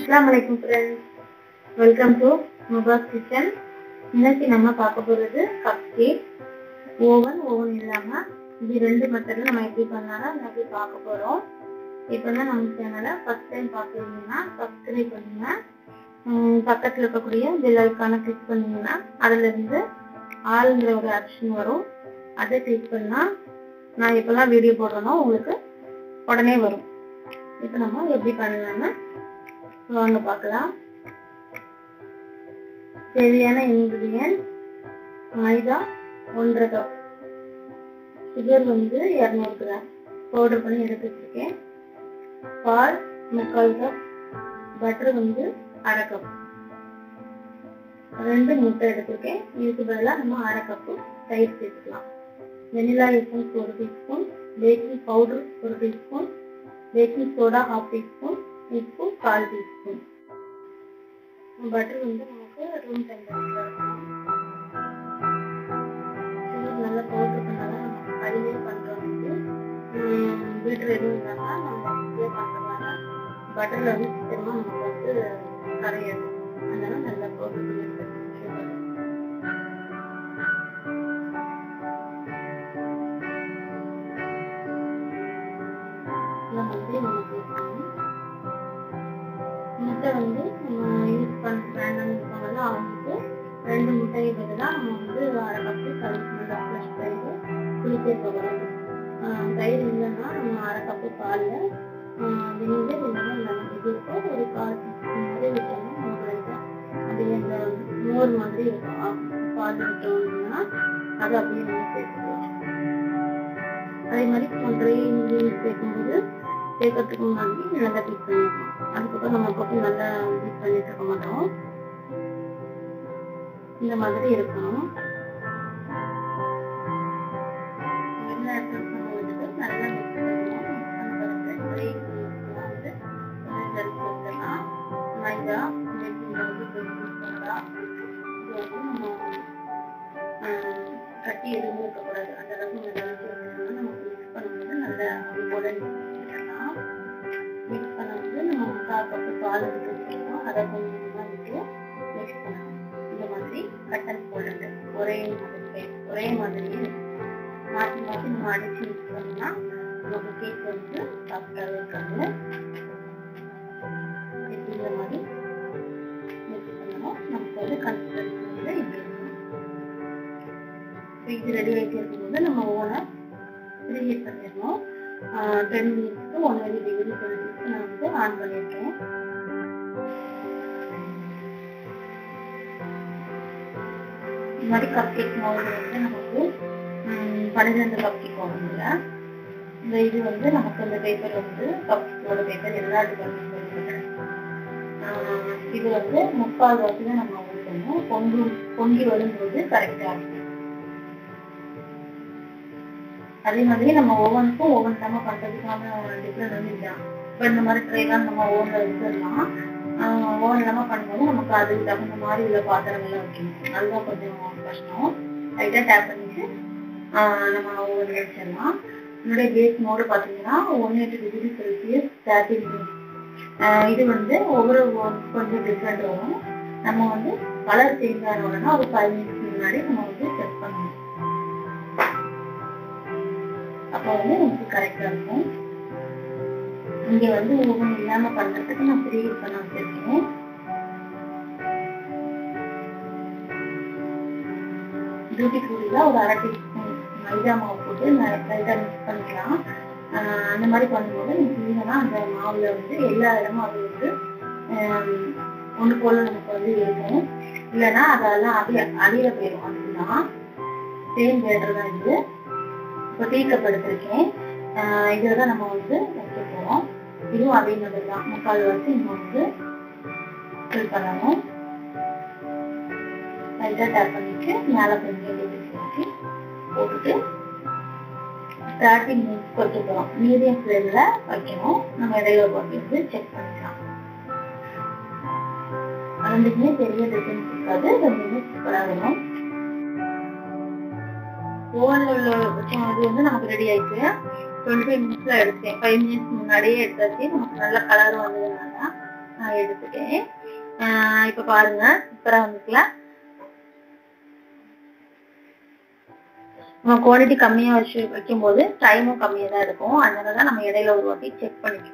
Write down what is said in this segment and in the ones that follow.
அஸ்லாம் வலைக்கும் friends welcome to Mubas kitchen இன்னைக்கு நம்ம பார்க்க போகிறது கப் கேக் ஓவன் ஓவன் இல்லாமல் இது ரெண்டு மெத்தடில் நம்ம எப்படி பண்ணாலும் இன்னைக்கு பார்க்க போகிறோம் இப்போ தான் நம்ம சேனலை ஃபஸ்ட் டைம் பார்க்குறீங்கன்னா சப்ஸ்கிரைப் பண்ணுங்க உம் பக்கத்தில் இருக்கக்கூடிய பெல் ஐக்கானை கிளிக் பண்ணீங்கன்னா அதுலேருந்து ஆளுங்கிற ஒரு ஆப்ஷன் வரும் அதை கிளிக் பண்ணால் நான் எப்போல்லாம் வீடியோ போடுறேனோ உங்களுக்கு உடனே வரும் இப்போ நம்ம எப்படி பண்ணலாம்னு வாங்க பார்க்கலாம் தேவையான இன்கிரீடியன்ட் மைதா ஒன்றரை கப் சுகர் வந்து இரநூறு கிராம் பவுடர் பண்ணி எடுத்து வச்சிருக்கேன் பால் முக்கால் கப் பட்டர் வந்து அரை கப் ரெண்டு முட்டை எடுத்திருக்கேன் இதுக்கு பதிலாக நம்ம அரை கப்பு தயிர் சேர்த்துக்கலாம் வெனிலா எசன்ஸ் ஒரு டீஸ்பூன் பேக்கிங் பவுடர் ஒரு teaspoon baking soda half teaspoon உப்பு கால் டீஸ்பூன் பட்டர் வந்து நமக்கு ரூம் டெம்பரேச்சர் இருக்கணும் சுகர் நல்லா பவுடர் பண்ணாதான் நம்ம கடிலே பண்ணுறோம் வந்து பீட்டர் எதுவும் இல்லாமல் நம்ம இதுலேயே பண்ணுறதுனால பட்டரில் வந்து சீக்கிரமாக நமக்கு வந்து கரையாது அதனால நல்லா பவுடர் பண்ணி எடுத்துக்கணும் sugar. இந்த மாதிரி நமக்கு இருக்கணும் முட்டை வந்து நம்ம யூஸ் பண்ண வேண்டாம்னு இருக்காங்கல்ல அவங்களுக்கு ரெண்டு முட்டையை பதிலாக நம்ம வந்து அரை கப்பு தயிர் நல்லா ஃப்ரெஷ் தயிர் குளிக்க கூடாது தயிர் இல்லைன்னா நம்ம அரை கப்பு பாலில் வினிகர் இல்லைன்னா லெமன் இது இருக்கோ ஒரு கால் டீஸ்பூன் மாதிரி விட்டோம்னா நமக்கு லைட்டாக அப்படியே அந்த மோர் மாதிரி இருக்கும் பால் விட்டோம்னா அது அப்படியே நம்ம சேர்த்துக்கலாம் அதே மாதிரி ஒன்றரை இன்க்ரீடியன்ஸ் சேர்க்கும்போது சேர்க்கறதுக்கு முன்னாடி நல்லா பீட் பண்ணிடணும் அதுக்கப்புறம் நம்ம போட்டு நல்லா பீட் பண்ணிட்டு இருக்க மாட்டோம் இந்த மாதிரி இருக்கணும் எல்லா இடத்துலையும் நம்ம வந்துட்டு நல்லா மிக்ஸ் பண்ணணும் மிக்ஸ் பண்ண பிறகு ட்ரை இன்க்ரீடியன்ஸ்லாம் வந்து கொஞ்சம் ஜலிச்சு வச்சிடலாம் மைதா பேக்கிங் பவுடர் பேக்கிங் சோடா இது வந்து நம்ம ஆஹ், கட்டி எதுவும் இருக்கக்கூடாது அந்த அளவுக்கு நல்லா வச்சுருக்கோம்னா நம்ம மிக்ஸ் பண்ணும்போது நல்லா அது போல வச்சிடலாம் மிக்ஸ் பண்ணும்போது நம்ம முக்கால் கப்பு பால் எடுத்து வச்சுருக்கோம் அதை கொஞ்சம் கொஞ்சமாக விட்டு மிக்ஸ் பண்ணணும் இந்த மாதிரி கட்டன் போட்டுட்டு ஒரே மாதிரி ஒரே மாதிரி மாற்றி மாற்றி நம்ம அடிச்சு மிக்ஸ் பண்ணோம்னா நமக்கு கேக் வந்து சாஃப்டாகவே இருக்காது இப்படி இந்த மாதிரி மிக்ஸ் பண்ணணும் நமக்கு வந்து கன்சிஸ்டன்சி வந்து இப்படி இருக்கணும் ஸோ இது ரெடி ஆகிட்டு இருக்கும்போது நம்ம ஓனை ப்ரீஹீட் பண்ணிடணும் டென் மினிட்ஸ்க்கு ஒன் எயிட்டி டிகிரி செல்சியஸ்க்கு நான் வந்து ஆன் பண்ணியிருக்கேன் இந்த மாதிரி கப் கேக் மாவு வந்து நமக்கு ம், பன்னிரெண்டு கப் கேக் வாங்குங்க இந்த இது வந்து நமக்கு இந்த பேப்பர் வந்து கப் கேக்கோட பேப்பர் எல்லா டிபார்ட்மெண்ட் இது வந்து முக்கால் வாசில நம்ம ஊற்றணும் பொங்கி பொங்கி வரும்போது கரெக்டாக இருக்கும் அதே மாதிரி நம்ம ஓவனுக்கும் ஓவன் இல்லாமல் பண்ணுறதுக்கான டிஃப்ரெண்ட் வந்து இதுதான் இப்போ இந்த மாதிரி ட்ரைலாம் நம்ம ஓவனில் வச்சிடலாம் ஓவன் இல்லாமல் பண்ணும்போது நமக்கு அதுக்கு தகுந்த மாதிரி உள்ள பாத்திரங்கள்லாம் வைக்கணும் அதுதான் கொஞ்சம் கஷ்டம் லைட்டாக டேப் பண்ணிட்டு ஆஹ் நம்ம ஓவன் வச்சிடலாம் என்னுடைய பேஸ் மோடு பார்த்தீங்கன்னா one eighty degree Celsius thirty minutes இது வந்து ஒவ்வொரு oven கொஞ்சம் டிஃப்ரெண்ட் வரும் நம்ம வந்து கலர் சேஞ்ச் ஆன உடனே ஒரு ஃபைவ் மினிட்ஸ் முன்னாடி நம்ம வந்து செட் பண்ணணும் அப்போ வந்து நமக்கு கரெக்டா இருக்கும் இங்க வந்து ஓவன் இல்லாம பண்றதுக்கு நான் ப்ரீ ஹீட் பண்ண வச்சிருக்கேன் டியூட்டி ஃப்ரூட்டில் ஒரு அரை டீஸ்பூன் மைதா மாவு போட்டு லைட்டாக மிக்ஸ் பண்ணிக்கலாம் ஆஹ் அந்த மாதிரி பண்ணும்போது நமக்கு ஈவனாக அந்த மாவுல வந்து எல்லா இடமும் அது வந்து ஒன்று போல நமக்கு வந்து இருக்கும் இல்லைன்னா அதெல்லாம் அப்படியே அடியில் போயிடும் அதுதான் சேம் பேட்டர் தான் இது இப்போ டீ கப் எடுத்திருக்கேன் ஆஹ் இதுல தான் நம்ம வந்து வைக்க போறோம் இதுவும் அதே மாதிரி தான் முக்கால் வச்சு நம்ம வந்து ஃபில் பண்ணணும் லைட்டாக டேப் பண்ணிட்டு மேலே கொஞ்சம் ஊற்றி போட்டுட்டு தேர்ட்டி மினிட்ஸ் கொதிக்க போகிறோம் மீடியம் ஃப்ளேமில் வைக்கணும் நம்ம இடையில போட்டு வந்து செக் பண்ணிக்கலாம் ரெண்டுக்குமே பெரிய டிஃபரன்ஸ் இருக்காது ரெண்டுமே சூப்பராக வரும் ஓவன்ல உள்ள அது வந்து நமக்கு ரெடி ஆயிடுச்சு டுவெண்ட்டி ஃபைவ் மினிட்ஸ்ல எடுத்தேன் ஃபைவ் மினிட்ஸ் முன்னாடியே எடுத்தாச்சு நமக்கு நல்ல கலரும் வந்ததுனால நான் எடுத்துட்டேன் ஆஹ் இப்ப பாருங்க சூப்பரா வந்துக்கல நம்ம குவாலிட்டி கம்மியா வச்சு வைக்கும்போது டைமும் கம்மியா தான் இருக்கும் அதனால தான் நம்ம இடையில ஒரு வாட்டி செக் பண்ணிக்கணும்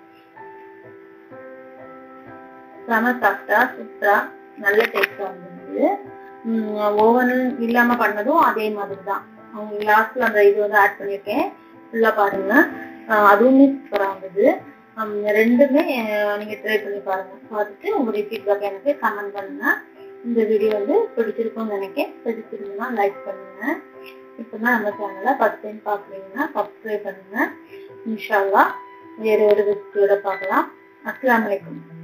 செம சாஃப்டா சூப்பரா நல்ல டேஸ்டா வந்திருந்தது ஓவன் இல்லாம பண்ணதும் அதே மாதிரி தான் அவங்க லாஸ்ட்ல அந்த இது வந்து ஆட் பண்ணியிருக்கேன் ஃபுல்லா பாருங்க ஆஹ் அதுவுமே சூப்பரா வந்தது ஹம் ரெண்டுமே அஹ் நீங்க ட்ரை பண்ணி பாருங்க பார்த்துட்டு உங்களுடைய ஃபீட்பேக் எனக்கு கமெண்ட் பண்ணுங்க இந்த வீடியோ வந்து பிடிச்சிருக்கும்னு நினைக்கிறேன் பிடிச்சிருந்தா லைக் பண்ணுங்க இப்பதான் நம்ம சேனலை ஃபர்ஸ்ட் டைம் பாக்குறீங்கன்னா சப்ஸ்கிரைப் பண்ணுங்க இன்ஷால்லா வேற ஒரு ரெசிபியோட பார்க்கலாம் அஸ்ஸலாமு அலைக்கும்